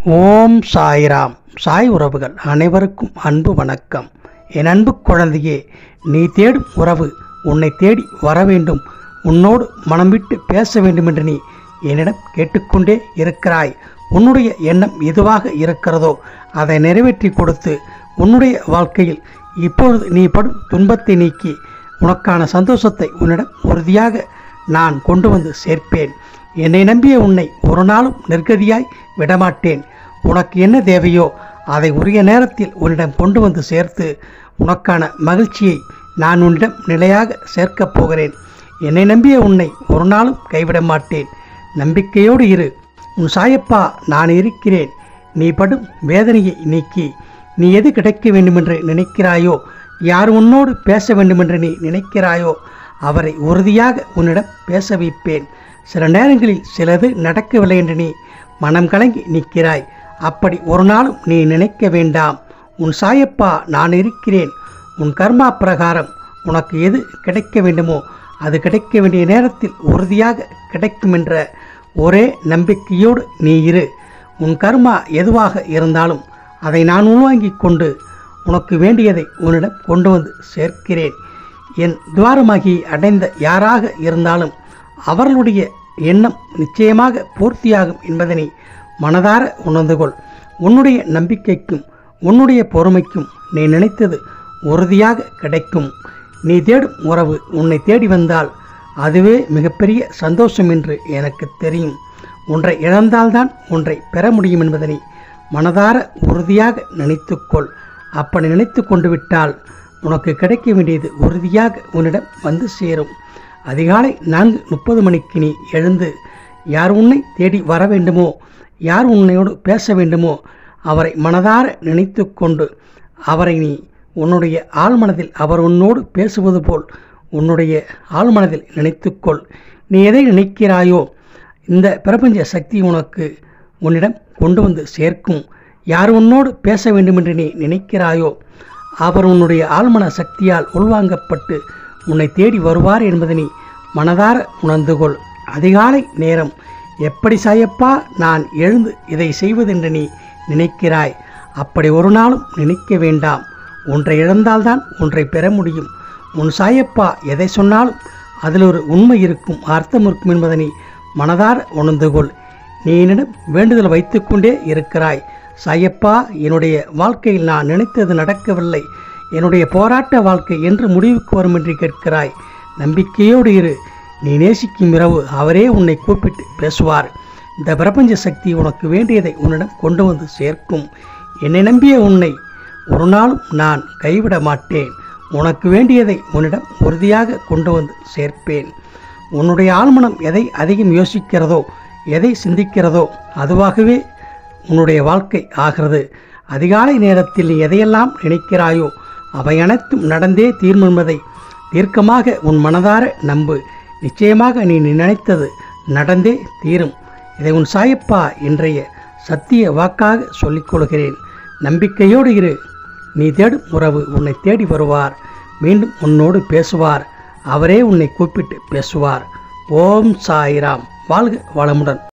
ஓம் சாய்ராம் சாய் உறவுகள் அனைவருக்கும் அன்பு வணக்கம் என் அன்பு குழந்தையே நீ தேடும் உறவு உன்னை தேடி வர வேண்டும் உன்னோடு மனம் விட்டு பேச வேண்டும் என்று நீ என்னிடம் கேட்டுக்கொண்டே இருக்கிறாய் உன்னுடைய எண்ணம் எதுவாக இருக்கிறதோ அதை நிறைவேற்றி கொடுத்து உன்னுடைய வாழ்க்கையில் இப்பொழுது நீ படும் துன்பத்தை நீக்கி உனக்கான சந்தோஷத்தை உன்னிடம் உறுதியாக நான் கொண்டு வந்து சேர்ப்பேன் என்னை நம்பிய உன்னை ஒரு நாளும் நிர்கதியாய் விடமாட்டேன் உனக்கு என்ன தேவையோ அதை உரிய நேரத்தில் உன்னிடம் கொண்டு வந்து சேர்த்து உனக்கான மகிழ்ச்சியை நான் உன்னிடம் நிலையாக சேர்க்கப் போகிறேன் என்னை நம்பிய உன்னை ஒரு நாளும் கைவிட மாட்டேன் நம்பிக்கையோடு இரு உன் சாயப்பா நான் இருக்கிறேன் நீ படும் வேதனையை நீக்கி நீ எது கிடைக்க வேண்டுமென்று நினைக்கிறாயோ யார் உன்னோடு பேச வேண்டுமென்று நீ நினைக்கிறாயோ அவரை உறுதியாக உன்னிடம் பேச வைப்பேன் சில நேரங்களில் சிலது நடக்கவில்லை என்று நீ மனம் கலங்கி நிற்கிறாய் அப்படி ஒரு நாளும் நீ நினைக்க வேண்டாம் உன் சாயப்பா நான் இருக்கிறேன் உன் கர்மா பிரகாரம் உனக்கு எது கிடைக்க வேண்டுமோ அது கிடைக்க வேண்டிய நேரத்தில் உறுதியாக கிடைக்கும் என்ற ஒரே நம்பிக்கையோடு நீ இரு உன் கர்மா எதுவாக இருந்தாலும் அதை நான் உள்வாங்கிக் கொண்டு உனக்கு வேண்டியதை உன்னிடம் கொண்டு வந்து சேர்க்கிறேன் என் துவாரமாகி அடைந்த யாராக இருந்தாலும் அவர்களுடைய எண்ணம் நிச்சயமாக பூர்த்தியாகும் என்பதனை மனதார உணர்ந்து கொள் உன்னுடைய நம்பிக்கைக்கும் உன்னுடைய பொறுமைக்கும் நீ நினைத்தது உறுதியாக கிடைக்கும் நீ தேடும் உறவு உன்னை தேடி வந்தால் அதுவே மிகப்பெரிய சந்தோஷம் என்று எனக்கு தெரியும் ஒன்றை இழந்தால்தான் ஒன்றை பெற முடியும் என்பதனை மனதார உறுதியாக நினைத்துக்கொள் அப்படி நினைத்து கொண்டு விட்டால் உனக்கு கிடைக்க வேண்டியது உறுதியாக உன்னிடம் வந்து சேரும் அதிகாலை நான்கு முப்பது மணிக்கு நீ எழுந்து யார் உன்னை தேடி வர வேண்டுமோ யார் உன்னையோடு பேச வேண்டுமோ அவரை மனதார நினைத்து கொண்டு அவரை நீ உன்னுடைய ஆழ்மனதில் அவர் உன்னோடு பேசுவது போல் உன்னுடைய ஆழ்மனதில் நினைத்துக்கொள் நீ எதை நினைக்கிறாயோ இந்த பிரபஞ்ச சக்தி உனக்கு உன்னிடம் கொண்டு வந்து சேர்க்கும் யார் உன்னோடு பேச வேண்டுமென்று நீ நினைக்கிறாயோ அவர் உன்னுடைய ஆழ்மன சக்தியால் உள்வாங்கப்பட்டு உன்னை தேடி வருவார் என்பதை நீ மனதார உணர்ந்து கொள் அதிகாலை நேரம் எப்படி சாயப்பா நான் எழுந்து இதை செய்வதென்று நீ நினைக்கிறாய் அப்படி ஒரு நாளும் நினைக்க வேண்டாம் ஒன்றை இழந்தால்தான் ஒன்றை பெற முடியும் உன் சாயப்பா எதை சொன்னாலும் அதில் ஒரு உண்மை இருக்கும் அர்த்தம் இருக்கும் என்பதை நீ மனதார உணர்ந்து கொள் நீ என்னிடம் வேண்டுதல் வைத்துக்கொண்டே இருக்கிறாய் சாயப்பா என்னுடைய வாழ்க்கையில் நான் நினைத்தது நடக்கவில்லை என்னுடைய போராட்ட வாழ்க்கை என்று முடிவுக்கு வரும் என்று கேட்கிறாய் நம்பிக்கையோடு இரு நீ நேசிக்கும் இரவு அவரே உன்னை கூப்பிட்டு பேசுவார் இந்த பிரபஞ்ச சக்தி உனக்கு வேண்டியதை உன்னிடம் கொண்டு வந்து சேர்க்கும் என்னை நம்பிய உன்னை ஒரு நாளும் நான் கைவிட மாட்டேன் உனக்கு வேண்டியதை உன்னிடம் உறுதியாக கொண்டு வந்து சேர்ப்பேன் உன்னுடைய ஆழ்மனம் எதை அதிகம் யோசிக்கிறதோ எதை சிந்திக்கிறதோ அதுவாகவே உன்னுடைய வாழ்க்கை ஆகிறது அதிகாலை நேரத்தில் நீ எதையெல்லாம் நினைக்கிறாயோ அவை அனைத்தும் நடந்தே தீர்வும் என்பதை தீர்க்கமாக உன் மனதார நம்பு நிச்சயமாக நீ நினைத்தது நடந்தே தீரும் இதை உன் சாயப்பா இன்றைய சத்திய வாக்காக சொல்லிக் கொள்கிறேன் நம்பிக்கையோடு இரு நீ தேடும் உறவு உன்னை தேடி வருவார் மீண்டும் உன்னோடு பேசுவார் அவரே உன்னை கூப்பிட்டு பேசுவார் ஓம் சாய்ராம் வாழ்க வளமுடன்